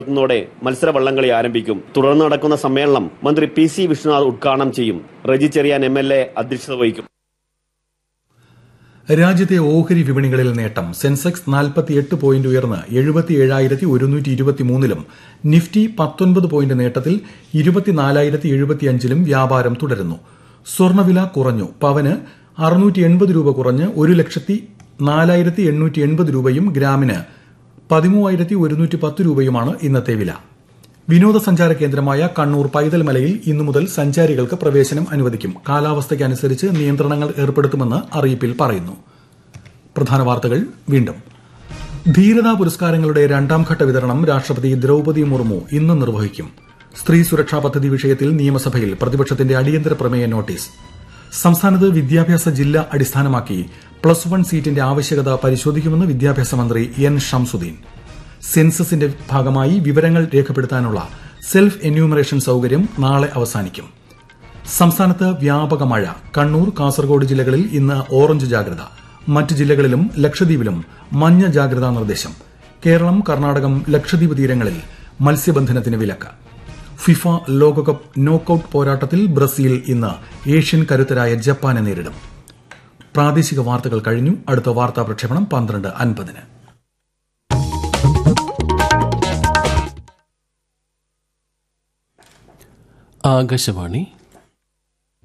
ോടെ മത്സര വള്ളംകളി ആരംഭിക്കും തുടർന്ന് നടക്കുന്ന സമ്മേളനം മന്ത്രി പി സി വിഷ്ണുനാഥ് ഉദ്ഘാടനം ചെയ്യും Reji Cherian M L A അധ്യക്ഷത വഹിക്കും രാജ്യത്തെ ഓഹരി വിപണികളിൽ നേട്ടം സെൻസെക്സ് നാൽപ്പത്തിയെട്ട് പോയിന്റ് ഉയർന്ന് എഴുപത്തിയേഴായിരത്തി ഒരുന്നൂറ്റി ഇരുപത്തിമൂന്നിലും നിഫ്റ്റി പത്തൊൻപത് പോയിന്റ് നേട്ടത്തിൽ ഇരുപത്തിനാലായിരത്തി എഴുപത്തിയഞ്ചിലും വ്യാപാരം തുടരുന്നു സ്വർണ്ണവില കുറഞ്ഞു പവന് അറുന്നൂറ്റി എൺപത് രൂപ കുറഞ്ഞ് ഒരു ലക്ഷത്തി നാലായിരത്തി എണ്ണൂറ്റി എൺപത് രൂപയും ഗ്രാമിന് പതിമൂവായിരത്തി ഒരുന്നൂറ്റി പത്ത് രൂപയുമാണ് ഇന്നത്തെ വില വിനോദസഞ്ചാര കേന്ദ്രമായ കണ്ണൂർ പൈതൽ മലയിൽ ഇന്നു മുതൽ സഞ്ചാരികൾക്ക് പ്രവേശനം അനുവദിക്കും കാലാവസ്ഥയ്ക്കനുസരിച്ച് നിയന്ത്രണങ്ങൾ ഏർപ്പെടുത്തുമെന്ന് അറിയിപ്പിൽ പറയുന്നു പ്രധാന വാർത്തകൾ വീണ്ടും ധീരതാ പുരസ്കാരങ്ങളുടെ രണ്ടാം ഘട്ട വിതരണം രാഷ്ട്രപതി ദ്രൌപദി മുർമു ഇന്ന് നിർവഹിക്കും സ്ത്രീ സുരക്ഷാ പദ്ധതി വിഷയത്തിൽ നിയമസഭയിൽ പ്രതിപക്ഷത്തിന്റെ അടിയന്തര പ്രമേയ നോട്ടീസ് സംസ്ഥാനത്ത് വിദ്യാഭ്യാസ ജില്ല അടിസ്ഥാനമാക്കി പ്ലസ് വൺ സീറ്റിന്റെ ആവശ്യകത പരിശോധിക്കുമെന്ന് വിദ്യാഭ്യാസ മന്ത്രി എൻ ഷംസുദ്ദീൻ സെൻസസിന്റെ ഭാഗമായി വിവരങ്ങൾ രേഖപ്പെടുത്താനുള്ള സെൽഫ് എന്യൂമറേഷൻ സൌകര്യം നാളെ അവസാനിക്കും സംസ്ഥാനത്ത് വ്യാപക മഴ കണ്ണൂർ കാസർഗോഡ് ജില്ലകളിൽ ഇന്ന് ഓറഞ്ച് ജാഗ്രത മറ്റ് ജില്ലകളിലും ലക്ഷദ്വീപിലും മഞ്ഞ ജാഗ്രതാ നിർദ്ദേശം കേരളം കർണാടകം ലക്ഷദ്വീപ് തീരങ്ങളിൽ മത്സ്യബന്ധനത്തിന് വിലക്ക് ഫിഫ ലോകകപ്പ് നോക്കൌട്ട് പോരാട്ടത്തിൽ ബ്രസീൽ ഇന്ന് ഏഷ്യൻ കരുത്തരായ ജപ്പാനെ നേരിടും പ്രാദേശിക വാർത്തകൾ കഴിഞ്ഞു അടുത്ത വാർത്താ പ്രക്ഷേപണം പന്ത്രണ്ട് അൻപതിന് ആകാശവാണി